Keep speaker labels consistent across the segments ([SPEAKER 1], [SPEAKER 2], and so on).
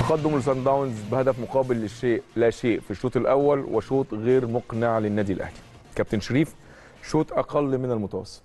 [SPEAKER 1] تقدم لسان داونز بهدف مقابل للشيء لا شيء في الشوط الاول وشوط غير مقنع للنادي الاهلي كابتن شريف شوط اقل من المتوسط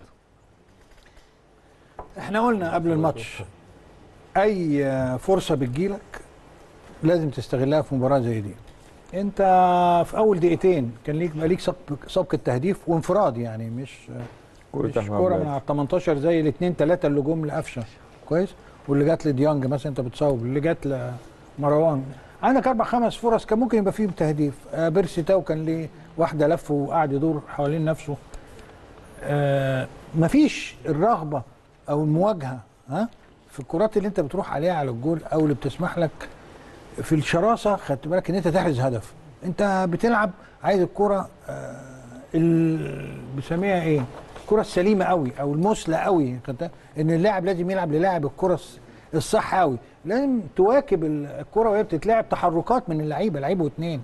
[SPEAKER 2] احنا قلنا قبل الماتش اي فرصه بتجيلك لازم تستغلها في مباراه زي دي انت في اول دقيقتين كان ليك بقى ليك سبق سبق التهديف وانفراد يعني مش
[SPEAKER 1] كرة
[SPEAKER 2] مش
[SPEAKER 1] أحمد
[SPEAKER 2] كوره
[SPEAKER 1] عبد
[SPEAKER 2] من على ال 18 زي الاثنين ثلاثه اللي جم لقفشه كويس واللي جت لديانج مثلا انت بتصوب اللي جت لمروان عندك اربع خمس فرص كان ممكن يبقى فيهم تهديف آه بيرسي تاو كان ليه واحده لف وقعد يدور حوالين نفسه آه مفيش الرغبه او المواجهه ها في الكرات اللي انت بتروح عليها على الجول او اللي بتسمح لك في الشراسه خدت بالك ان انت تحرز هدف انت بتلعب عايز الكره آه ال- بيسميها ايه الكره السليمه قوي او المثلى قوي خدت- ان اللاعب لازم يلعب للاعب الكره الس- الصح قوي لازم تواكب ال- الكره وهي بتتلعب تحركات من اللعيبه لعيب واثنين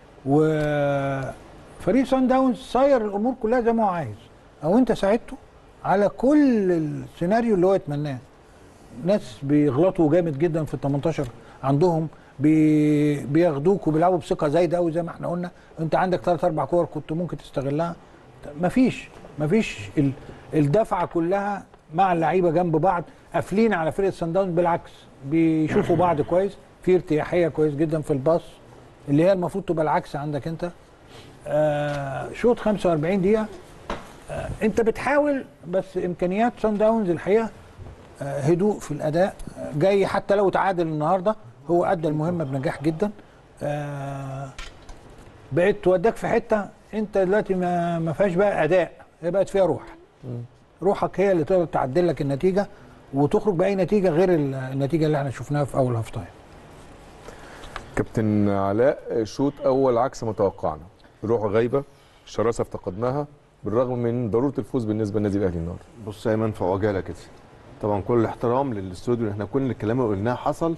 [SPEAKER 2] وفريق سان داونز صاير الامور كلها زي ما هو عايز او انت ساعدته على كل السيناريو اللي هو يتمناه ناس بيغلطوا جامد جدا في ال 18 عندهم بي بياخدوك وبيلعبوا بثقه زايده قوي زي ما احنا قلنا انت عندك ثلاث اربع كور كنت ممكن تستغلها مفيش مفيش ال- الدفعه كلها مع اللعيبه جنب بعض قافلين على فرقه سان داونز بالعكس بيشوفوا بعض كويس في ارتياحيه كويس جدا في الباص اللي هي المفروض تبقى العكس عندك انت آه شوط 45 دقيقه آه انت بتحاول بس امكانيات سان داونز الحقيقه آه، هدوء في الاداء آه، جاي حتى لو تعادل النهارده هو ادى المهمه بنجاح جدا آه، بقيت توداك في حته انت دلوقتي ما ما فيهاش بقى اداء هي بقت فيها روح روحك هي اللي تقدر تعدل لك النتيجه وتخرج باي نتيجه غير ال- النتيجه اللي احنا شفناها في اول هاف تايم
[SPEAKER 1] كابتن علاء شوط اول عكس ما توقعنا روح غايبه الشراسه افتقدناها بالرغم من ضروره الفوز بالنسبه للنادي الاهلي النهارده
[SPEAKER 3] بص يا ايمن في عجاله كده طبعا كل الاحترام للاستوديو احنا كل الكلام اللي قلناه حصل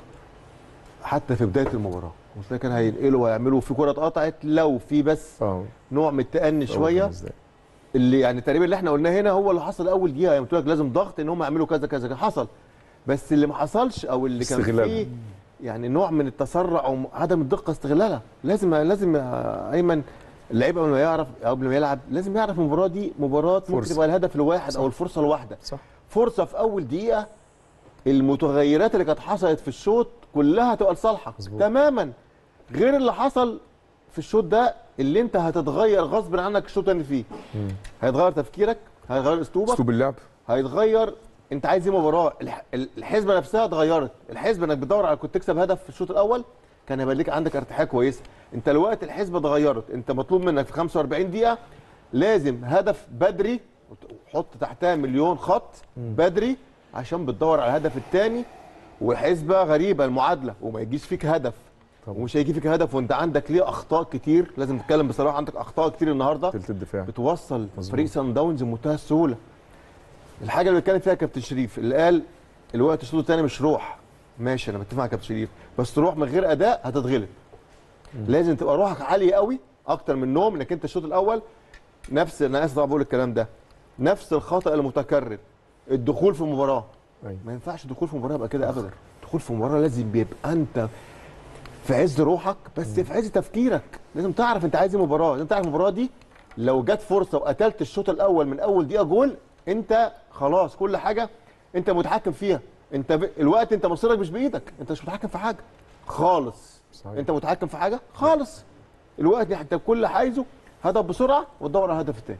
[SPEAKER 3] حتى في بدايه المباراه قلت لك كان هينقلوا ويعملوا في كره اتقطعت لو في بس
[SPEAKER 1] اه
[SPEAKER 3] نوع من التأني شويه
[SPEAKER 1] أول خمس دقايق.
[SPEAKER 3] اللي يعني تقريبا اللي احنا قلناه هنا هو اللي حصل اول دقيقه يعني قلت لك لازم ضغط ان هم يعملوا كذا كذا كذا. حصل بس اللي ما حصلش او اللي كان
[SPEAKER 1] استغلال.
[SPEAKER 3] فيه يعني نوع من التسرع او عدم الدقه استغلالها لازم لازم يا ايمن اللعيب قبل ما يعرف قبل ما يلعب لازم يعرف المباراه دي مباراه ممكن
[SPEAKER 1] فرصة.
[SPEAKER 3] تبقى الهدف الواحد او الفرصه الواحده
[SPEAKER 1] صح
[SPEAKER 3] فرصه في اول دقيقه المتغيرات اللي كانت حصلت في الشوط كلها هتبقى لصالحك
[SPEAKER 1] مظبوط.
[SPEAKER 3] تماما غير اللي حصل في الشوط ده اللي انت هتتغير غصب عنك الشوط اللي فيه هيتغير تفكيرك هيتغير اسلوبك
[SPEAKER 1] اسلوب اللعب
[SPEAKER 3] هيتغير انت عايز ايه مباراه الح- ال- الحسبه نفسها اتغيرت الحسبه انك بتدور على كنت تكسب هدف في الشوط الاول كان هيبقى ليك عندك ارتياحيه كويسه انت الوقت الحسبه اتغيرت انت مطلوب منك في 45 دقيقه لازم هدف بدري حط تحتها مليون خط بدري عشان بتدور على الهدف الثاني وحسبه غريبه المعادله وما يجيش فيك هدف
[SPEAKER 1] طبعا.
[SPEAKER 3] ومش هيجي فيك هدف وانت عندك ليه اخطاء كتير لازم تتكلم بصراحه عندك اخطاء كتير النهارده
[SPEAKER 1] تلت الدفاع
[SPEAKER 3] بتوصل
[SPEAKER 1] مظبوط.
[SPEAKER 3] فريق سان داونز بمنتهى السهوله الحاجه اللي بيتكلم فيها كابتن شريف اللي قال الوقت الشوط الثاني مش روح ماشي انا متفق مع كابتن شريف بس روح من غير اداء هتتغلب لازم تبقى روحك عاليه قوي اكتر من نوم انك انت الشوط الاول نفس انا اسف طبعا بقول الكلام ده نفس الخطا المتكرر الدخول في المباراه
[SPEAKER 1] أيوة.
[SPEAKER 3] ما ينفعش الدخول في مباراه يبقى كده ابدا الدخول في مباراه لازم بيبقى انت في عز روحك بس في عز تفكيرك لازم تعرف انت عايز ايه مباراه لازم تعرف المباراه دي لو جت فرصه وقتلت الشوط الاول من اول دقيقه جول انت خلاص كل حاجه انت متحكم فيها انت ب... الوقت انت مصيرك مش بايدك انت مش متحكم في حاجه خالص
[SPEAKER 1] صحيح.
[SPEAKER 3] انت متحكم في حاجه خالص الوقت انت كل اللي عايزه هدف بسرعه وتدور على الهدف الثاني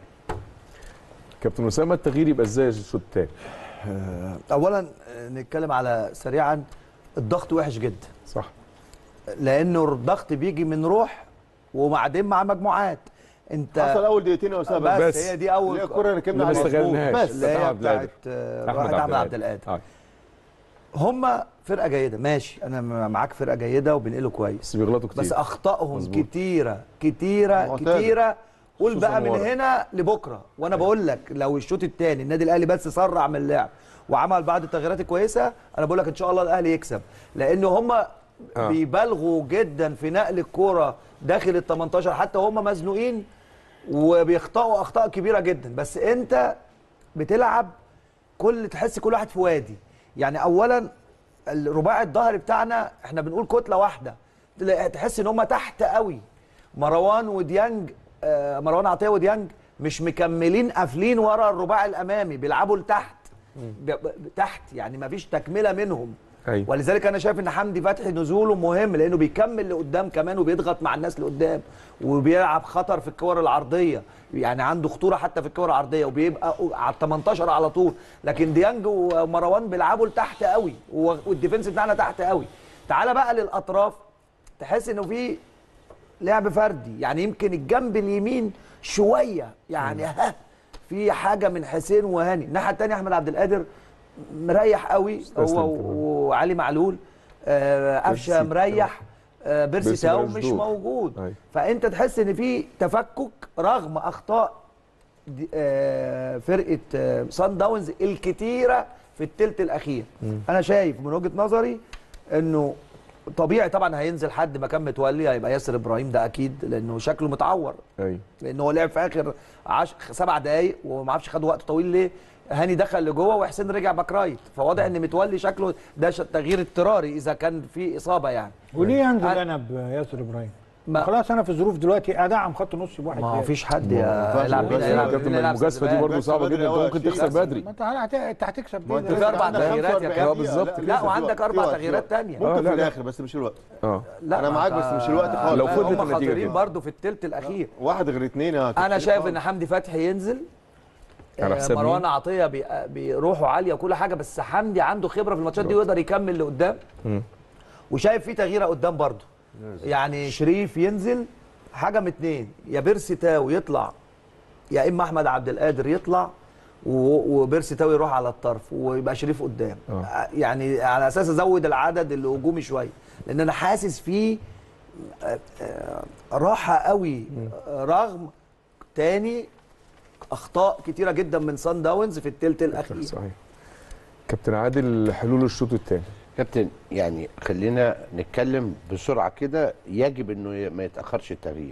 [SPEAKER 1] كابتن اسامه التغيير يبقى ازاي الشوط الثاني
[SPEAKER 4] اولا آه، نتكلم على سريعا الضغط وحش جدا
[SPEAKER 1] صح
[SPEAKER 4] لانه الضغط بيجي من روح وبعدين مع مجموعات انت
[SPEAKER 3] حصل اول دقيقتين يا اسامه
[SPEAKER 4] بس,
[SPEAKER 1] بس.
[SPEAKER 4] هي دي اول
[SPEAKER 3] اللي هي الكره اللي كنا
[SPEAKER 1] اللي ما
[SPEAKER 3] عليها.
[SPEAKER 1] استغلناهاش.
[SPEAKER 3] بس
[SPEAKER 4] اللي هي
[SPEAKER 1] عبد القادر.
[SPEAKER 4] بتاعت آه،
[SPEAKER 1] احمد
[SPEAKER 4] واحد
[SPEAKER 1] عبد
[SPEAKER 4] احمد عبد
[SPEAKER 1] القادر.
[SPEAKER 4] القادر
[SPEAKER 1] آه.
[SPEAKER 4] هم فرقه جيده ماشي انا م- معاك فرقه جيده وبينقلوا كويس
[SPEAKER 1] بس بيغلطوا كتير
[SPEAKER 4] بس اخطائهم
[SPEAKER 1] مظبوط.
[SPEAKER 4] كتيره كتيره
[SPEAKER 3] معتادة.
[SPEAKER 4] كتيره قول
[SPEAKER 3] خصوصاً
[SPEAKER 4] بقى من
[SPEAKER 3] ورا.
[SPEAKER 4] هنا لبكره وانا بقول لك لو الشوط الثاني النادي الاهلي بس سرع من اللعب وعمل بعض التغييرات الكويسه انا بقول لك ان شاء الله الاهلي يكسب لان هم
[SPEAKER 1] آه.
[SPEAKER 4] بيبالغوا جدا في نقل الكوره داخل ال 18 حتى هم مزنوقين وبيخطئوا اخطاء كبيره جدا بس انت بتلعب كل تحس كل واحد في وادي يعني اولا الرباعي الظهري بتاعنا احنا بنقول كتله واحده تلاقي- تحس ان هم تحت قوي مروان وديانج آه، مروان عطيه وديانج مش مكملين قافلين ورا الرباعي الامامي بيلعبوا لتحت ب- ب- تحت يعني ما فيش تكمله منهم
[SPEAKER 1] أيوة.
[SPEAKER 4] ولذلك انا شايف ان حمدي فتحي نزوله مهم لانه بيكمل لقدام كمان وبيضغط مع الناس لقدام وبيلعب خطر في الكور العرضيه يعني عنده خطوره حتى في الكور العرضيه وبيبقى على ال 18 على طول لكن ديانج ومروان بيلعبوا لتحت قوي و- والديفنس بتاعنا تحت قوي تعالى بقى للاطراف تحس انه في لعب فردي يعني يمكن الجنب اليمين شويه يعني ها في حاجه من حسين وهاني الناحيه الثانيه احمد عبد القادر مريح قوي
[SPEAKER 1] استسلم
[SPEAKER 4] هو
[SPEAKER 1] كمان.
[SPEAKER 4] وعلي معلول آه، قفشه
[SPEAKER 1] بيرسي
[SPEAKER 4] مريح آه، بيرسي
[SPEAKER 1] بيرسي
[SPEAKER 4] تاو
[SPEAKER 1] ملوش
[SPEAKER 4] مش
[SPEAKER 1] دور.
[SPEAKER 4] موجود
[SPEAKER 1] أيوة.
[SPEAKER 4] فانت تحس ان في تفكك رغم اخطاء دي- آه، فرقه آه، سان داونز الكتيره في الثلث الاخير انا شايف من وجهه نظري انه طبيعي طبعا هينزل حد مكان متولي هيبقى ياسر ابراهيم ده اكيد لانه شكله متعور
[SPEAKER 1] ايوه
[SPEAKER 4] لان هو لعب في اخر عش... سبع دقايق وما اعرفش خد وقت طويل ليه هاني دخل لجوه وحسين رجع باك رايت فواضح ان متولي شكله ده ش- تغيير اضطراري اذا كان في اصابه يعني
[SPEAKER 2] وليه ينزل
[SPEAKER 4] أنا-
[SPEAKER 2] انا بياسر ابراهيم؟
[SPEAKER 4] ما-
[SPEAKER 2] خلاص انا في ظروف دلوقتي ادعم خط نص بواحد
[SPEAKER 4] ما
[SPEAKER 2] زيادة.
[SPEAKER 4] فيش حد
[SPEAKER 3] ما
[SPEAKER 4] يا-
[SPEAKER 3] ينفعش
[SPEAKER 4] يلعب
[SPEAKER 3] بس
[SPEAKER 4] بينا
[SPEAKER 3] يا
[SPEAKER 4] يلعب
[SPEAKER 1] كابتن
[SPEAKER 4] بينا يلعب
[SPEAKER 1] المجازفه دي
[SPEAKER 4] سباق.
[SPEAKER 1] برضه صعبه
[SPEAKER 3] بدري
[SPEAKER 1] جدا انت
[SPEAKER 3] أوي
[SPEAKER 1] ممكن
[SPEAKER 3] عشرين
[SPEAKER 1] تخسر
[SPEAKER 3] سنة.
[SPEAKER 1] بدري
[SPEAKER 2] ما انت هت- انت هتكسب
[SPEAKER 3] ما
[SPEAKER 2] بيه
[SPEAKER 3] انت
[SPEAKER 2] ده.
[SPEAKER 4] في أربع
[SPEAKER 3] عندك
[SPEAKER 4] تغييرات يا
[SPEAKER 3] 45
[SPEAKER 4] كابتن.
[SPEAKER 1] اه بالظبط
[SPEAKER 3] لا،
[SPEAKER 1] كده.
[SPEAKER 4] لا
[SPEAKER 3] لسه
[SPEAKER 4] وعندك
[SPEAKER 3] في
[SPEAKER 4] اربع
[SPEAKER 3] وقت، في
[SPEAKER 4] تغييرات
[SPEAKER 3] وقت.
[SPEAKER 4] تانية
[SPEAKER 1] آه،
[SPEAKER 3] ممكن
[SPEAKER 1] لا،
[SPEAKER 3] في
[SPEAKER 1] لا.
[SPEAKER 3] الاخر بس مش الوقت
[SPEAKER 1] اه
[SPEAKER 4] لا
[SPEAKER 3] أنا
[SPEAKER 4] ما
[SPEAKER 3] معاك
[SPEAKER 4] انت-
[SPEAKER 3] بس مش الوقت خالص.
[SPEAKER 1] لو فضلت
[SPEAKER 4] هم
[SPEAKER 1] النتيجة
[SPEAKER 4] خاطرين
[SPEAKER 1] كده.
[SPEAKER 4] برضه في الثلث الاخير
[SPEAKER 3] واحد غير اثنين يا
[SPEAKER 4] انا
[SPEAKER 3] كابتن.
[SPEAKER 4] شايف
[SPEAKER 3] آه.
[SPEAKER 4] ان حمدي فتحي ينزل
[SPEAKER 1] على
[SPEAKER 4] آه،
[SPEAKER 1] حساب
[SPEAKER 4] مروان
[SPEAKER 1] مين؟
[SPEAKER 4] عطيه بي- بيروحوا عاليه وكل حاجه بس حمدي عنده خبره في الماتشات دي ويقدر يكمل لقدام
[SPEAKER 1] مم.
[SPEAKER 4] وشايف في تغييره قدام برضه يعني شريف ينزل حاجه من اتنين يا بيرسي تاو يطلع يا اما احمد عبد القادر يطلع و- وبيرسي تاو يروح على الطرف ويبقى شريف قدام
[SPEAKER 1] آه.
[SPEAKER 4] آه، يعني على اساس ازود العدد الهجومي شويه لان انا حاسس فيه آه، آه، راحه قوي آه، رغم تاني اخطاء كتيره جدا من سان داونز في الثلث الاخير
[SPEAKER 1] صحيح كابتن عادل حلول الشوط الثاني
[SPEAKER 5] كابتن يعني خلينا نتكلم بسرعه كده يجب انه ي- ما يتاخرش التغيير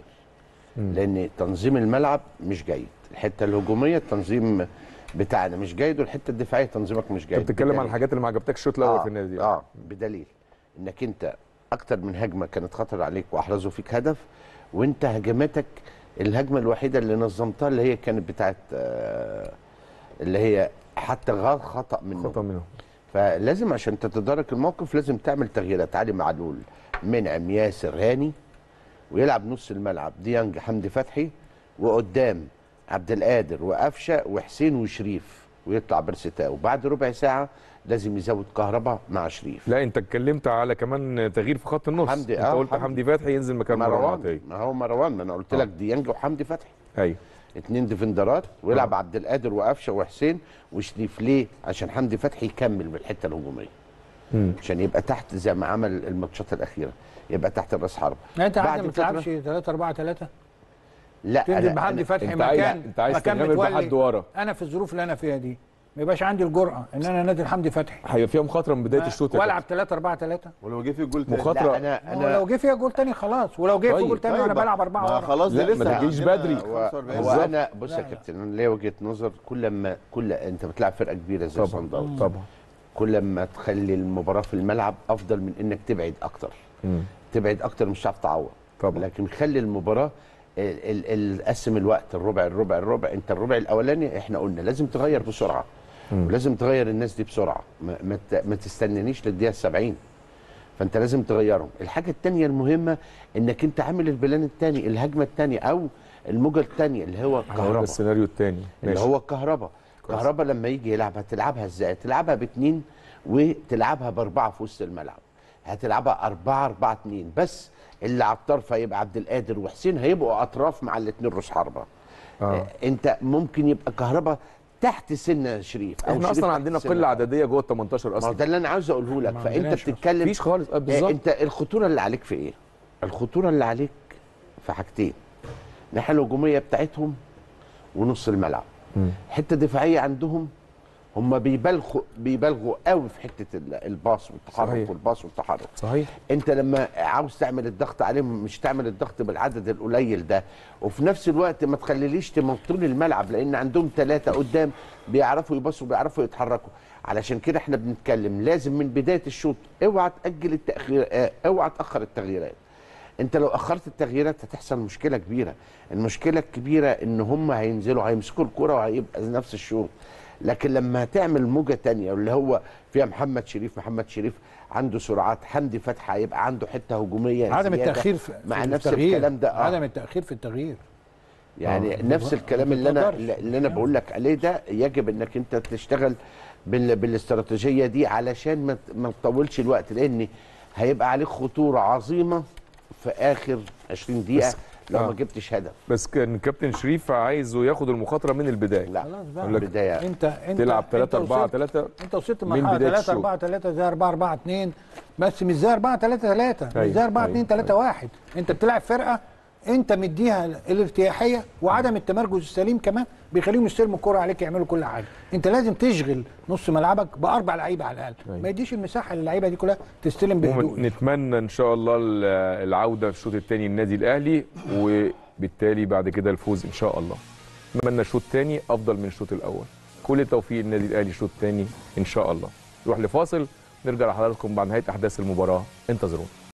[SPEAKER 5] لان تنظيم الملعب مش جيد الحته الهجوميه التنظيم بتاعنا مش جيد والحته الدفاعيه تنظيمك مش جيد
[SPEAKER 1] انت بتتكلم عن
[SPEAKER 5] بدليل-
[SPEAKER 1] الحاجات اللي ما عجبتكش الشوط الاول
[SPEAKER 5] آه
[SPEAKER 1] في النادي
[SPEAKER 5] اه بدليل انك انت اكتر من هجمه كانت خطر عليك واحرزوا فيك هدف وانت هجماتك الهجمه الوحيده اللي نظمتها اللي هي كانت بتاعت آه اللي هي حتى غلط خطا منه
[SPEAKER 1] خطا منهم
[SPEAKER 5] فلازم عشان تتدارك الموقف لازم تعمل تغييرات علي معلول منعم ياسر هاني ويلعب نص الملعب ديانج حمدي فتحي وقدام عبد القادر وقفشه وحسين وشريف ويطلع برستاو وبعد ربع ساعه لازم يزود كهرباء مع شريف
[SPEAKER 1] لا انت اتكلمت على كمان تغيير في خط النص
[SPEAKER 5] حمدي،
[SPEAKER 1] انت
[SPEAKER 5] آه،
[SPEAKER 1] قلت
[SPEAKER 5] حمدي.
[SPEAKER 1] حمدي فتحي ينزل مكان مروان
[SPEAKER 5] مروان
[SPEAKER 1] عطيه
[SPEAKER 5] ما هو مروان ما انا قلت
[SPEAKER 1] آه.
[SPEAKER 5] لك ديانج وحمدي فتحي
[SPEAKER 1] ايوه
[SPEAKER 5] اتنين ديفندرات ويلعب عبد القادر وقفشه وحسين وشريف ليه؟ عشان حمدي فتحي يكمل بالحته الهجوميه
[SPEAKER 1] مم.
[SPEAKER 5] عشان يبقى تحت زي ما عمل الماتشات الاخيره يبقى تحت الراس حرب
[SPEAKER 2] يعني انت
[SPEAKER 5] بعد
[SPEAKER 2] عادي ما
[SPEAKER 5] فترة-
[SPEAKER 2] تلعبش 3 4 3
[SPEAKER 5] لا
[SPEAKER 2] تنزل
[SPEAKER 5] أنا-
[SPEAKER 2] بحمدي
[SPEAKER 5] أنا-
[SPEAKER 2] فتحي
[SPEAKER 1] انت عايز
[SPEAKER 2] مكان
[SPEAKER 1] انت عايز
[SPEAKER 2] مكان
[SPEAKER 1] تغامر
[SPEAKER 2] متولي.
[SPEAKER 1] بحد ورا
[SPEAKER 2] انا في الظروف اللي انا فيها دي ما يبقاش عندي الجرأه ان انا انزل حمدي فتحي
[SPEAKER 1] هيبقى فيها مخاطره من بدايه الشوط يا
[SPEAKER 2] والعب
[SPEAKER 1] كابتن.
[SPEAKER 2] 3 4 3
[SPEAKER 3] ولو جه في جول تاني
[SPEAKER 1] مخاطرة.
[SPEAKER 5] لا انا
[SPEAKER 2] انا لو
[SPEAKER 5] انا
[SPEAKER 2] جه فيها جول تاني خلاص ولو جه في
[SPEAKER 1] طيب،
[SPEAKER 2] جول تاني
[SPEAKER 3] طيب
[SPEAKER 2] وانا
[SPEAKER 3] بقى.
[SPEAKER 2] بلعب اربعه
[SPEAKER 3] ما
[SPEAKER 2] ورا
[SPEAKER 3] خلاص
[SPEAKER 1] لا،
[SPEAKER 3] ده
[SPEAKER 1] ما
[SPEAKER 3] لسه
[SPEAKER 1] تجيش
[SPEAKER 3] عندنا
[SPEAKER 1] بدري.
[SPEAKER 5] هو
[SPEAKER 3] 45
[SPEAKER 5] هو
[SPEAKER 1] بالظبط.
[SPEAKER 5] انا بص يا كابتن انا ليا وجهه نظر كل ما كل انت بتلعب فرقه كبيره زي
[SPEAKER 1] طبعا
[SPEAKER 5] صن داونز
[SPEAKER 1] طبعا
[SPEAKER 5] كل ما تخلي المباراه في الملعب افضل من انك تبعد اكتر
[SPEAKER 1] مم.
[SPEAKER 5] تبعد اكتر مش هتعرف تعوض
[SPEAKER 1] طبعا.
[SPEAKER 5] لكن خلي المباراه ال- ال- ال- قسم الوقت الربع الربع الربع انت الربع الاولاني احنا قلنا لازم تغير بسرعه ولازم تغير الناس دي بسرعه ما, ما, ت- ما تستنانيش للدقيقه 70 فانت لازم تغيرهم الحاجه الثانيه المهمه انك انت عامل البلان الثاني الهجمه الثانيه او الموجه الثانيه اللي هو
[SPEAKER 1] هذا
[SPEAKER 5] كهرباء
[SPEAKER 1] السيناريو الثاني
[SPEAKER 5] اللي هو الكهرباء كهرباء لما يجي يلعب هتلعبها ازاي هتلعبها باثنين وتلعبها باربعه في وسط الملعب هتلعبها أربعة أربعة اتنين بس اللي على الطرف هيبقى عبد القادر وحسين هيبقوا أطراف مع الاثنين رؤوس حربة
[SPEAKER 1] آه.
[SPEAKER 5] آه. انت ممكن يبقى كهرباء تحت سن شريف
[SPEAKER 1] احنا
[SPEAKER 5] شريف
[SPEAKER 1] اصلا
[SPEAKER 5] تحت
[SPEAKER 1] عندنا
[SPEAKER 5] سن
[SPEAKER 1] قله
[SPEAKER 5] كهرباء.
[SPEAKER 1] عدديه جوه ال 18
[SPEAKER 5] ما هو
[SPEAKER 1] اصلا
[SPEAKER 5] ده اللي انا عاوز اقوله لك
[SPEAKER 2] ما
[SPEAKER 5] فانت
[SPEAKER 2] عندناش أصلاً.
[SPEAKER 5] بتتكلم
[SPEAKER 1] مفيش خالص آه،
[SPEAKER 5] آه،
[SPEAKER 1] بالظبط
[SPEAKER 5] انت الخطوره اللي عليك في ايه الخطوره اللي عليك في حاجتين الناحيه الهجوميه بتاعتهم ونص الملعب
[SPEAKER 1] مم.
[SPEAKER 5] حته دفاعيه عندهم هم بيبالغوا بيبالغوا قوي في حته ال- الباص والتحرك
[SPEAKER 1] صحيح.
[SPEAKER 5] والباص والتحرك
[SPEAKER 1] صحيح
[SPEAKER 5] انت لما عاوز تعمل الضغط عليهم مش تعمل الضغط بالعدد القليل ده وفي نفس الوقت ما تخليليش تمطول الملعب لان عندهم ثلاثه قدام بيعرفوا يبصوا بيعرفوا يتحركوا علشان كده احنا بنتكلم لازم من بدايه الشوط اوعى تاجل التاخير اه، اوعى تاخر التغييرات انت لو اخرت التغييرات هتحصل مشكله كبيره المشكله الكبيره ان هم هينزلوا هيمسكوا الكره وهيبقى نفس الشوط لكن لما هتعمل موجه تانية واللي هو فيها محمد شريف محمد شريف عنده سرعات حمدي فتحي هيبقى عنده حته هجوميه
[SPEAKER 2] عدم
[SPEAKER 5] زيادة.
[SPEAKER 2] التاخير في
[SPEAKER 5] مع
[SPEAKER 2] في
[SPEAKER 5] نفس
[SPEAKER 2] التغيير.
[SPEAKER 5] الكلام ده آه.
[SPEAKER 2] عدم التاخير في التغيير
[SPEAKER 5] يعني
[SPEAKER 2] آه.
[SPEAKER 5] نفس الكلام اللي انا
[SPEAKER 2] تقدرش.
[SPEAKER 5] اللي انا بقول لك عليه ده يجب انك انت تشتغل بال بالاستراتيجيه دي علشان ما ت- ما تطولش الوقت لان هيبقى عليك خطوره عظيمه في اخر 20 دقيقه
[SPEAKER 1] بس-
[SPEAKER 5] لو
[SPEAKER 1] آه.
[SPEAKER 5] ما جبتش هدف
[SPEAKER 1] بس كان كابتن شريف عايزه ياخد المخاطره من البدايه
[SPEAKER 5] لا
[SPEAKER 2] خلاص بقى.
[SPEAKER 1] يقول لك
[SPEAKER 5] بدايه
[SPEAKER 2] انت انت
[SPEAKER 1] تلعب 3
[SPEAKER 2] انت
[SPEAKER 1] 4
[SPEAKER 2] وصلت-
[SPEAKER 1] 3
[SPEAKER 2] انت وصلت
[SPEAKER 1] من
[SPEAKER 2] مرحله
[SPEAKER 1] بداية
[SPEAKER 2] 3
[SPEAKER 1] الشوط.
[SPEAKER 2] 4 3 زي 4 4 2 بس مش زي 4 3 3 مش
[SPEAKER 1] أيوة،
[SPEAKER 2] زي 4
[SPEAKER 1] أيوة،
[SPEAKER 2] 2 3 1 انت بتلعب فرقه انت مديها الارتياحيه وعدم التمركز السليم كمان بيخليهم يستلموا الكره عليك يعملوا كل حاجه انت لازم تشغل نص ملعبك باربع لعيبه على الاقل
[SPEAKER 1] أيوة.
[SPEAKER 2] ما يديش المساحه للعيبه دي كلها تستلم بهدوء
[SPEAKER 1] نتمنى ان شاء الله ال- العوده في الشوط الثاني النادي الاهلي وبالتالي بعد كده الفوز ان شاء الله نتمنى الشوط الثاني افضل من الشوط الاول كل التوفيق للنادي الاهلي الشوط الثاني ان شاء الله نروح لفاصل نرجع لحضراتكم بعد نهايه احداث المباراه انتظرونا